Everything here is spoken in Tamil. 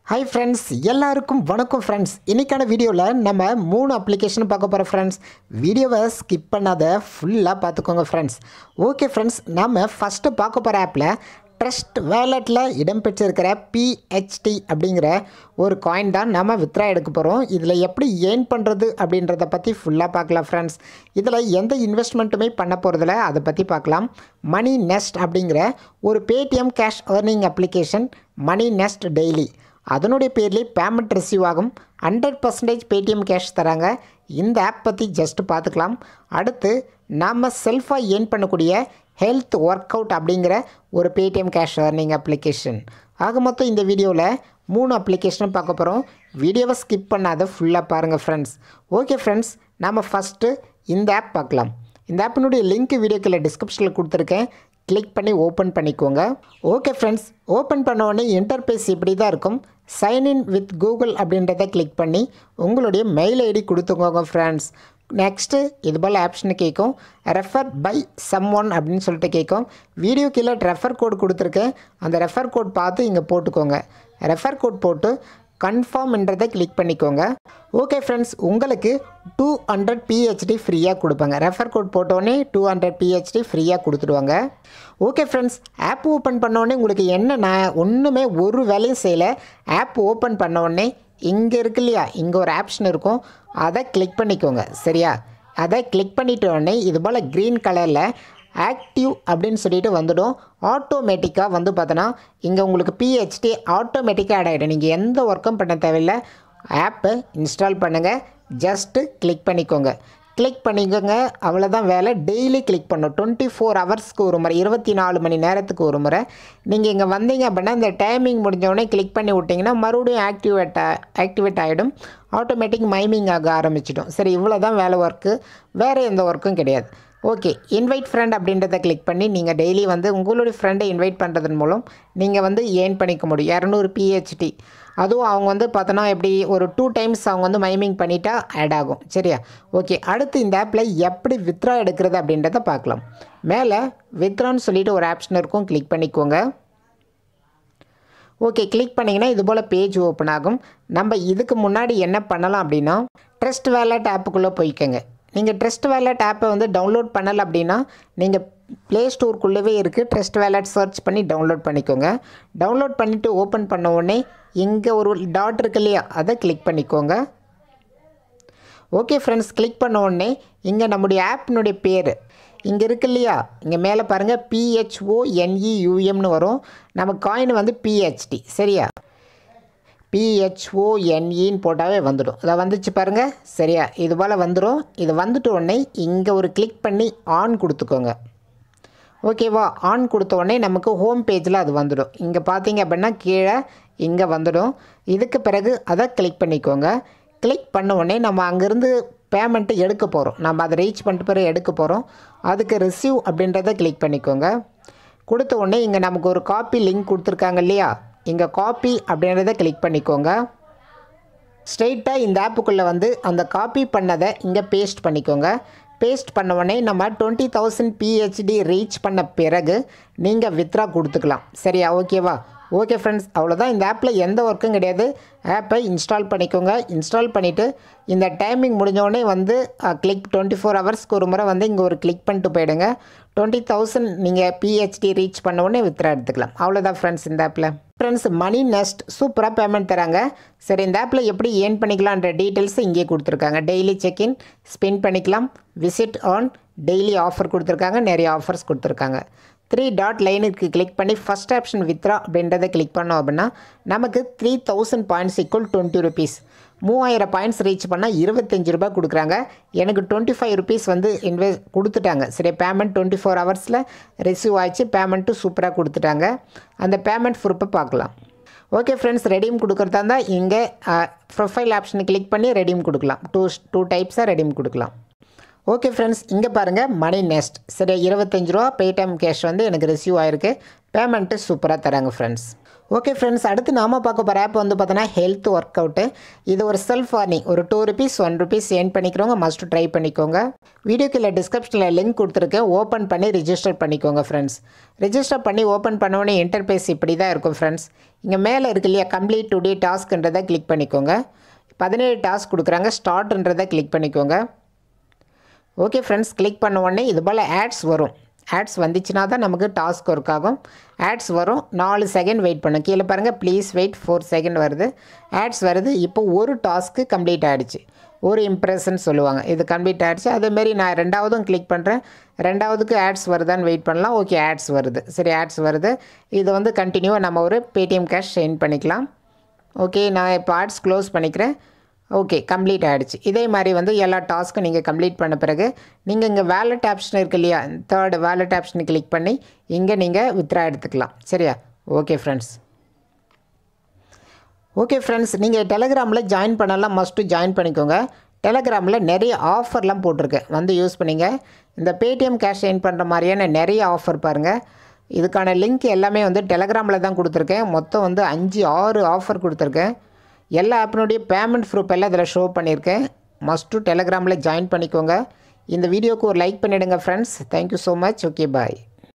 ஹாய் ஃப்ரெண்ட்ஸ் எல்லாருக்கும் வணக்கம் ஃப்ரெண்ட்ஸ் இன்றைக்கான வீடியோவில் நம்ம மூணு அப்ளிகேஷன் பார்க்க போகிறோம் ஃப்ரெண்ட்ஸ் வீடியோவை ஸ்கிப் பண்ணாத ஃபுல்லாக பார்த்துக்கோங்க ஃப்ரெண்ட்ஸ் ஓகே ஃப்ரெண்ட்ஸ் நம்ம ஃபஸ்ட்டு பார்க்க போகிற ஆப்பில் ட்ரஸ்ட் வேலெட்டில் இடம்பெற்றிருக்கிற பிஹெச்டி அப்படிங்கிற ஒரு காயின் தான் நம்ம வித்ரா எடுக்க போகிறோம் இதில் எப்படி ஏர்ன் பண்ணுறது அப்படின்றத பற்றி ஃபுல்லாக பார்க்கலாம் ஃப்ரெண்ட்ஸ் இதில் எந்த இன்வெஸ்ட்மெண்ட்டுமே பண்ண போகிறதில்ல அதை பற்றி பார்க்கலாம் மணி நெஸ்ட் அப்படிங்கிற ஒரு Paytm cash earning application money nest daily அதனுடைய பேர்லேயே பேமெண்ட் ரிசீவ் ஆகும் ஹண்ட்ரட் பர்சன்டேஜ் பேடிஎம் கேஷ் தராங்க இந்த ஆப் பற்றி ஜஸ்ட் பார்த்துக்கலாம் அடுத்து நாம் செல்ஃபாக ஏர்ன் பண்ணக்கூடிய ஹெல்த் ஒர்க் அவுட் அப்படிங்கிற ஒரு பேடிஎம் கேஷ் ஏர்னிங் அப்ளிகேஷன் ஆக மொத்தம் இந்த வீடியோவில் மூணு அப்ளிகேஷனும் பார்க்க போகிறோம் வீடியோவை ஸ்கிப் பண்ணாத ஃபுல்லாக பாருங்கள் ஃப்ரெண்ட்ஸ் ஓகே ஃப்ரெண்ட்ஸ் நாம் ஃபஸ்ட்டு இந்த ஆப் பார்க்கலாம் இந்த ஆப்பினுடைய லிங்க் வீடியோக்கில் டிஸ்கிரிப்ஷனில் கொடுத்துருக்கேன் கிளிக் பண்ணி ஓப்பன் பண்ணிக்கோங்க ஓகே ஃப்ரெண்ட்ஸ் ஓப்பன் பண்ண உடனே இன்டர்பேஸ் இப்படி தான் இருக்கும் சைன்இன் வித் கூகுள் அப்படின்றத கிளிக் பண்ணி உங்களுடைய மெயில் ஐடி கொடுத்துக்கோங்க ஃப்ரெண்ட்ஸ் நெக்ஸ்ட்டு இது போல் ஆப்ஷன் கேட்கும் ரெஃபர் பை சம் ஒன் அப்படின்னு சொல்லிட்டு கேட்கும் வீடியோ கீழே ரெஃபர் கோட் கொடுத்துருக்கேன் அந்த ரெஃபர் கோட் பார்த்து இங்கே போட்டுக்கோங்க ரெஃபர் கோட் போட்டு கன்ஃபார்ம்ன்றதை கிளிக் பண்ணிக்கோங்க ஓகே ஃப்ரெண்ட்ஸ் உங்களுக்கு டூ ஹண்ட்ரட் பிஹெச்டி ஃப்ரீயாக கொடுப்பாங்க ரெஃபர் கோட் போட்டோடனே டூ ஹண்ட்ரட் பிஹெச்டி ஃப்ரீயாக கொடுத்துடுவாங்க ஓகே ஃப்ரெண்ட்ஸ் ஆப் ஓப்பன் பண்ணோடனே உங்களுக்கு என்ன நான் ஒன்றுமே ஒரு வேலையும் செய்யலை ஆப் ஓப்பன் பண்ணோடனே இங்கே இருக்கு இல்லையா இங்கே ஒரு ஆப்ஷன் இருக்கும் அதை கிளிக் பண்ணிக்கோங்க சரியா அதை கிளிக் பண்ணிட்ட உடனே இது போல் க்ரீன் கலரில் ஆக்டிவ் அப்படின்னு சொல்லிட்டு வந்துடும் ஆட்டோமேட்டிக்காக வந்து பார்த்தோன்னா இங்கே உங்களுக்கு பிஹெச்டி ஆட்டோமேட்டிக்காக ஆட் ஆகிடும் நீங்கள் எந்த ஒர்க்கும் பண்ண தேவையில்லை ஆப்பை இன்ஸ்டால் பண்ணுங்கள் ஜஸ்ட்டு கிளிக் பண்ணிக்கோங்க கிளிக் பண்ணிக்கோங்க அவ்வளோதான் வேலை டெய்லி கிளிக் பண்ணும் டுவெண்ட்டி ஃபோர் ஹவர்ஸ்க்கு ஒரு முறை இருபத்தி நாலு மணி நேரத்துக்கு ஒரு முறை நீங்கள் இங்கே வந்தீங்க அப்படின்னா இந்த டைமிங் முடிஞ்சவொடனே கிளிக் பண்ணி விட்டிங்கன்னா மறுபடியும் ஆக்டிவேட் ஆக்டிவேட் ஆகிடும் ஆட்டோமேட்டிக் மைமிங் ஆக ஆரம்பிச்சிடும் சரி இவ்வளோ தான் வேலை ஒர்க்கு வேறு எந்த ஒர்க்கும் கிடையாது ஓகே இன்வைட் ஃப்ரெண்ட் அப்படின்றத கிளிக் பண்ணி நீங்கள் டெய்லி வந்து உங்களுடைய ஃப்ரெண்டை இன்வைட் பண்ணுறதன் மூலம் நீங்கள் வந்து ஏர்ன் பண்ணிக்க முடியும் இரநூறு பிஹெச்டி அதுவும் அவங்க வந்து பார்த்தோன்னா எப்படி ஒரு டூ டைம்ஸ் அவங்க வந்து மைமிங் பண்ணிட்டா ஆட் ஆகும் சரியா ஓகே அடுத்து இந்த ஆப்பில் எப்படி வித்ரா எடுக்கிறது அப்படின்றத பார்க்கலாம் மேலே வித்ரான்னு சொல்லிட்டு ஒரு ஆப்ஷன் இருக்கும் கிளிக் பண்ணிக்கோங்க ஓகே கிளிக் பண்ணிங்கன்னா இது போல் பேஜ் ஓப்பன் ஆகும் நம்ம இதுக்கு முன்னாடி என்ன பண்ணலாம் அப்படின்னா ட்ரஸ்ட் வேலட் ஆப்புக்குள்ளே போய்க்கோங்க நீங்கள் ட்ரஸ்ட் வேலட் ஆப்பை வந்து டவுன்லோட் பண்ணலை அப்படின்னா நீங்கள் ப்ளே ஸ்டோருக்குள்ளவே இருக்குது ட்ரஸ்ட் வேலட் சர்ச் பண்ணி டவுன்லோட் பண்ணிக்கோங்க டவுன்லோட் பண்ணிவிட்டு ஓப்பன் பண்ண உடனே இங்கே ஒரு டாட் இருக்கு இல்லையா அதை கிளிக் பண்ணிக்கோங்க ஓகே ஃப்ரெண்ட்ஸ் கிளிக் பண்ண உடனே இங்கே நம்முடைய ஆப்பினுடைய பேர் இங்கே இருக்கு இல்லையா இங்கே மேலே பாருங்கள் பிஹெச்ஓஎன்இயூஎம்னு வரும் நம்ம காயின் வந்து பிஹெச்டி சரியா பிஹெச்ஓஎன்இன்னு போட்டாவே வந்துடும் அதை வந்துச்சு பாருங்கள் சரியா இது போல் வந்துடும் இது வந்துட்ட உடனே இங்கே ஒரு கிளிக் பண்ணி ஆன் கொடுத்துக்கோங்க ஓகேவா ஆன் கொடுத்த உடனே நமக்கு ஹோம் பேஜில் அது வந்துடும் இங்கே பார்த்தீங்க அப்படின்னா கீழே இங்கே வந்துடும் இதுக்கு பிறகு அதை கிளிக் பண்ணிக்கோங்க கிளிக் பண்ண உடனே நம்ம அங்கேருந்து பேமெண்ட்டு எடுக்க போகிறோம் நம்ம அதை ரீச் பண்ணிட்டு பிறகு எடுக்க போகிறோம் அதுக்கு ரிசீவ் அப்படின்றத கிளிக் பண்ணிக்கோங்க கொடுத்த உடனே இங்கே நமக்கு ஒரு காப்பி லிங்க் கொடுத்துருக்காங்க இல்லையா இங்கே காப்பி அப்படின்றத கிளிக் பண்ணிக்கோங்க ஸ்ட்ரெயிட்டாக இந்த ஆப்புக்குள்ளே வந்து அந்த காப்பி பண்ணதை இங்கே பேஸ்ட் பண்ணிக்கோங்க பேஸ்ட் பண்ண உடனே நம்ம டுவெண்ட்டி தௌசண்ட் பிஹெச்டி ரீச் பண்ண பிறகு நீங்கள் வித்ரா கொடுத்துக்கலாம் சரியா ஓகேவா ஓகே ஃப்ரெண்ட்ஸ் அவ்வளோதான் இந்த ஆப்பில் எந்த ஒர்க்கும் கிடையாது ஆப்பை இன்ஸ்டால் பண்ணிக்கோங்க இன்ஸ்டால் பண்ணிவிட்டு இந்த டைமிங் முடிஞ்சோடனே வந்து கிளிக் டுவெண்ட்டி ஃபோர் ஹவர்ஸ்க்கு ஒரு முறை வந்து இங்கே ஒரு கிளிக் பண்ணிட்டு போயிடுங்க டுவெண்ட்டி தௌசண்ட் நீங்கள் பிஹெச்டி ரீச் பண்ண உடனே வித்ரா எடுத்துக்கலாம் அவ்வளோதான் ஃப்ரெண்ட்ஸ் இந்த ஆப்பில் ஃப்ரெண்ட்ஸ் மணி நெஸ்ட் சூப்பராக பேமெண்ட் தராங்க சரி இந்த ஆப்பில் எப்படி ஏர்ன் பண்ணிக்கலான்ற டீட்டெயில்ஸ் இங்கே கொடுத்துருக்காங்க டெய்லி செக்இன் ஸ்பெண்ட் பண்ணிக்கலாம் விசிட் ஆன் டெய்லி ஆஃபர் கொடுத்துருக்காங்க நிறைய ஆஃபர்ஸ் கொடுத்துருக்காங்க த்ரீ டாட் லைனுக்கு கிளிக் பண்ணி ஃபஸ்ட் ஆப்ஷன் வித்ரா அப்படின்றத கிளிக் பண்ணோம் அப்படின்னா நமக்கு three thousand points equal twenty rupees மூவாயிரம் பாயிண்ட்ஸ் ரீச் பண்ணால் இருபத்தஞ்சி ரூபாய் கொடுக்குறாங்க எனக்கு டுவெண்ட்டி ஃபைவ் ருபீஸ் வந்து இன்வெஸ்ட் கொடுத்துட்டாங்க சரி பேமெண்ட் டுவெண்ட்டி ஃபோர் ஹவர்ஸில் ரிசீவ் ஆயிடுச்சு பேமெண்ட்டும் சூப்பராக கொடுத்துட்டாங்க அந்த பேமெண்ட் ப்ரூஃபை பார்க்கலாம் ஓகே ஃப்ரெண்ட்ஸ் ரெடீம் கொடுக்குறதா இருந்தால் இங்கே ப்ரொஃபைல் ஆப்ஷனை கிளிக் பண்ணி ரெடீம் கொடுக்கலாம் டூ டூ டைப்ஸாக ரெடீம் கொடுக்கலாம் ஓகே ஃப்ரெண்ட்ஸ் இங்கே பாருங்கள் மணி நெஸ்ட் சரி இருபத்தஞ்சி ரூபா பேடிஎம் கேஷ் வந்து எனக்கு ரிசீவ் ஆகிருக்கு பேமெண்ட்டு சூப்பராக தராங்க ஃப்ரெண்ட்ஸ் ஓகே ஃப்ரெண்ட்ஸ் அடுத்து நாம பார்க்க போகிற ஆப் வந்து பார்த்தோன்னா ஹெல்த் ஒர்க் அவுட்டு இது ஒரு செல்ஃப் வார்னிங் ஒரு two rupees one rupees earn பண்ணிக்கிறவங்க மஸ்ட் ட்ரை பண்ணிக்கோங்க வீடியோக்கு இல்லை டிஸ்கிரிப்ஷனில் லிங்க் கொடுத்துருக்கேன் ஓப்பன் பண்ணி ரிஜிஸ்டர் பண்ணிக்கோங்க ஃப்ரெண்ட்ஸ் ரிஜிஸ்டர் பண்ணி ஓப்பன் பண்ணோடனே இன்டர்பேஸ் இப்படி தான் இருக்கும் ஃப்ரெண்ட்ஸ் இங்கே மேலே இருக்கு இல்லையா கம்ப்ளீட் டுடே டாஸ்க்ன்றதை கிளிக் பண்ணிக்கோங்க பதினேழு டாஸ்க் கொடுக்குறாங்க ஸ்டார்ட்ன்றதை கிளிக் பண்ணிக்கோங்க ஓகே ஃப்ரெண்ட்ஸ் கிளிக் பண்ண உடனே இது போல் ஆட்ஸ் வரும் ஆட்ஸ் வந்துச்சுன்னா தான் நமக்கு டாஸ்க் ஒர்க் ஆகும் ஆட்ஸ் வரும் நாலு செகண்ட் வெயிட் பண்ணும் கீழே பாருங்கள் ப்ளீஸ் வெயிட் ஃபோர் செகண்ட் வருது ஆட்ஸ் வருது இப்போ ஒரு டாஸ்க்கு கம்ப்ளீட் ஆகிடுச்சு ஒரு இம்ப்ரெஷன் சொல்லுவாங்க இது கம்ப்ளீட் ஆகிடுச்சு அதேமாரி நான் ரெண்டாவதும் கிளிக் பண்ணுறேன் ரெண்டாவதுக்கு ஆட்ஸ் வருதான்னு வெயிட் பண்ணலாம் ஓகே ஆட்ஸ் வருது சரி ஆட்ஸ் வருது இது வந்து கண்டினியூவாக நம்ம ஒரு பேடிஎம் கேஷ் சென்ட் பண்ணிக்கலாம் ஓகே நான் இப்போ ஆட்ஸ் க்ளோஸ் பண்ணிக்கிறேன் ஓகே கம்ப்ளீட் ஆகிடுச்சு இதே மாதிரி வந்து எல்லா டாஸ்க்கும் நீங்கள் கம்ப்ளீட் பண்ண பிறகு நீங்கள் இங்கே வேலட் ஆப்ஷன் இருக்கு இல்லையா தேர்டு வேலட் ஆப்ஷனை கிளிக் பண்ணி இங்கே நீங்கள் வித்ரா எடுத்துக்கலாம் சரியா ஓகே ஃப்ரெண்ட்ஸ் ஓகே ஃப்ரெண்ட்ஸ் நீங்கள் டெலகிராமில் ஜாயின் பண்ணலாம் மஸ்ட்டு ஜாயின் பண்ணிக்கோங்க டெலகிராமில் நிறைய ஆஃபர்லாம் போட்டிருக்கேன் வந்து யூஸ் பண்ணிங்க இந்த பேடிஎம் கேஷ் சென்ட் பண்ணுற மாதிரியான நிறைய ஆஃபர் பாருங்கள் இதுக்கான லிங்க் எல்லாமே வந்து டெலகிராமில் தான் கொடுத்துருக்கேன் மொத்தம் வந்து அஞ்சு ஆறு ஆஃபர் கொடுத்துருக்கேன் எல்லா ஆப்பினுடைய பேமெண்ட் ப்ரூஃப் எல்லாம் இதில் ஷோ பண்ணியிருக்கேன் மஸ்ட்டு டெலகிராமில் ஜாயின் பண்ணிக்கோங்க இந்த வீடியோக்கு ஒரு லைக் பண்ணிவிடுங்க friends thank you so much okay பாய்